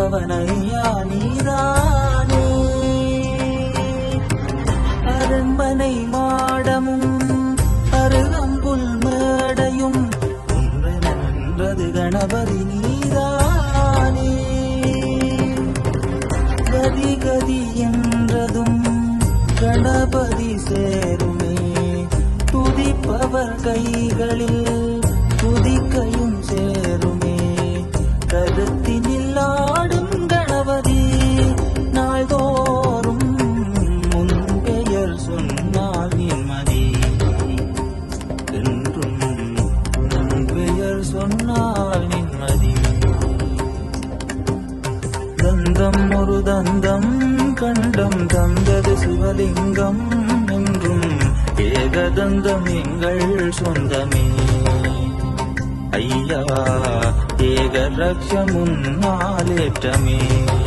துதிப்பவனையா நீதானே அரண்மனை மாடமும் அருகம்புல் மேடையும் ஒன்றென்றது கணபதி நீதானே கதி கதி என்றதும் கணபதி சேருமே துதிப்பவர் கைகளில் துதிக்கையும் சேருமே கருத்தினில் ஆடும் கணபதி நாள்தோறும் முன் பெயர் சொன்னால் நிம்மதி என்றும் உன் பெயர் சொன்னால் நிம்மதி தந்தம் ஒரு தந்தம் கண்டம் தந்தது சிவலிங்கம் என்றும் ஏகதந்தம் எங்கள் சொந்தமே ஐயா ஏக லட்சம் முன்னாலேற்றமே